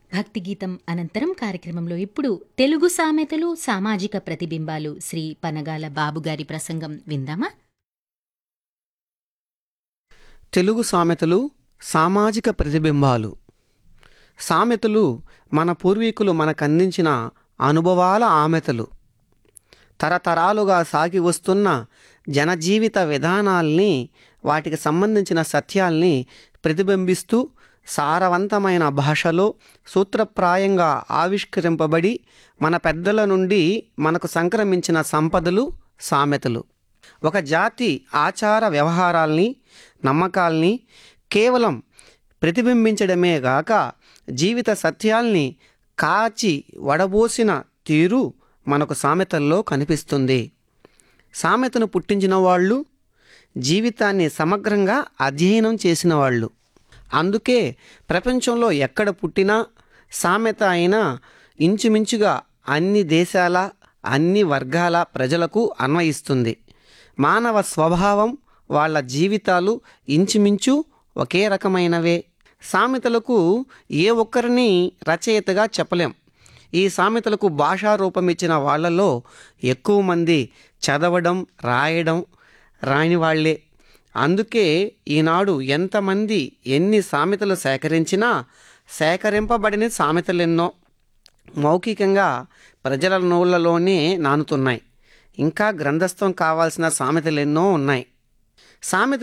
భక్తి గీతం అనంతరం కార్యక్రమంలో ఇప్పుడు తెలుగు సామెతలు సామాజిక ప్రతిబింబాలు శ్రీ పనగాల బాబుగారి ప్రసంగం విందామా తెలుగు సామెతలు సామాజిక ప్రతిబింబాలు సామెతలు మన పూర్వీకులు మనకందించిన అనుభవాల ఆమెతలు తరతరాలుగా సాగి వస్తున్న జనజీవిత విధానాల్ని వాటికి సంబంధించిన సత్యాల్ని ప్రతిబింబిస్తూ సారవంతమైన భాషలో సూత్రప్రాయంగా ఆవిష్కరింపబడి మన పెద్దల నుండి మనకు సంక్రమించిన సంపదలు సామెతలు ఒక జాతి ఆచార వ్యవహారాల్ని నమ్మకాల్ని కేవలం ప్రతిబింబించడమే గాక జీవిత సత్యాల్ని కాచి వడబోసిన తీరు మనకు సామెతల్లో కనిపిస్తుంది సామెతను పుట్టించిన వాళ్ళు జీవితాన్ని సమగ్రంగా అధ్యయనం చేసిన వాళ్ళు అందుకే ప్రపంచంలో ఎక్కడ పుట్టినా సామెత అయినా ఇంచుమించుగా అన్ని దేశాల అన్ని వర్గాల ప్రజలకు అన్వయిస్తుంది మానవ స్వభావం వాళ్ళ జీవితాలు ఇంచుమించు ఒకే రకమైనవే సామెతలకు ఏ ఒక్కరిని రచయితగా చెప్పలేం ఈ సామెతలకు భాషా రూపం ఇచ్చిన వాళ్ళలో ఎక్కువ మంది చదవడం రాయడం రాని వాళ్ళే అందుకే ఈనాడు ఎంతమంది ఎన్ని సామెతలు సేకరించినా సేకరింపబడిన సామెతలెన్నో మౌఖికంగా ప్రజల నోళ్లలోనే నానుతున్నాయి ఇంకా గ్రంథస్థం కావాల్సిన సామెతలెన్నో ఉన్నాయి సామెత